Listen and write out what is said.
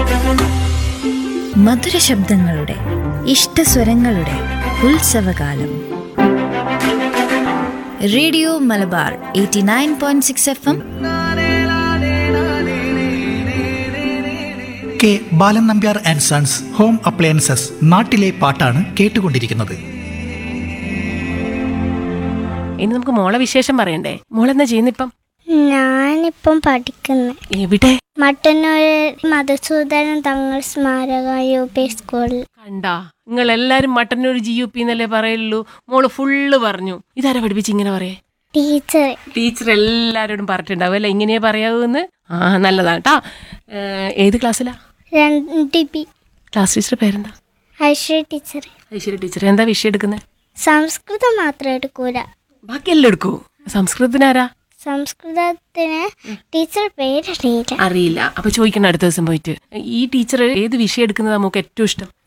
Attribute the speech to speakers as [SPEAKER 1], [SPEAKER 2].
[SPEAKER 1] മധുര ശബ്ദങ്ങളുടെ ഇഷ്ടസ്വരങ്ങളുടെ ഉത്സവകാലം radio Malabar eighty nine point six F M
[SPEAKER 2] K Balan Nambiar and sons home appliances നാട്ടിലെ പാട്ടാണ് കേട്ടുകൊണ്ടിരിക്കുന്നത്
[SPEAKER 3] ഇനി നമുക്ക് മോളെ വിശേഷം പറയണ്ടേ മോളെന്താ ചെയ്യുന്നിപ്പം
[SPEAKER 4] ഞാനിപ്പം പഠിക്കുന്നു
[SPEAKER 3] എവിടെ
[SPEAKER 4] മട്ടന്നൂർ മധുസൂദനൻ തങ്ങൾ സ്മാരക യു പി സ്കൂളിൽ
[SPEAKER 3] കണ്ടാ നിങ്ങൾ എല്ലാരും മട്ടന്നൂർ ജി യു പി എന്നല്ലേ പറയുള്ളൂ മോള് ഫുള്ള് പറഞ്ഞു ഇതാരാ പഠിപ്പിച്ച് ഇങ്ങനെ പറയേ
[SPEAKER 4] ടീച്ചർ
[SPEAKER 3] ടീച്ചർ എല്ലാരോടും പറഞ്ഞിട്ടുണ്ടാവും അല്ലേ ഇങ്ങനെയേ പറയാവൂന്ന് ആ നല്ലതാണ് കേട്ടാ ഏത് ക്ലാസ്സിലാ
[SPEAKER 4] രണ്ട് ബി
[SPEAKER 3] ക്ലാസ് ടീച്ചർ പേരെന്താ
[SPEAKER 4] ഐശ്വര്യ ടീച്ചർ
[SPEAKER 3] ഐശ്വര്യ ടീച്ചർ എന്താ വിഷയം എടുക്കുന്നത്
[SPEAKER 4] സംസ്കൃതം മാത്രം എടുക്കൂല
[SPEAKER 3] ബാക്കിയെല്ലാം എടുക്കൂ സംസ്കൃതത്തിനാരാ
[SPEAKER 4] സംസ്കൃതത്തിന് ടീച്ചർ പേരറിയില്ല
[SPEAKER 3] അറിയില്ല അപ്പൊ ചോദിക്കണം അടുത്ത ദിവസം പോയിട്ട് ഈ ടീച്ചർ ഏത് വിഷയം എടുക്കുന്നത് നമുക്ക് ഏറ്റവും ഇഷ്ടം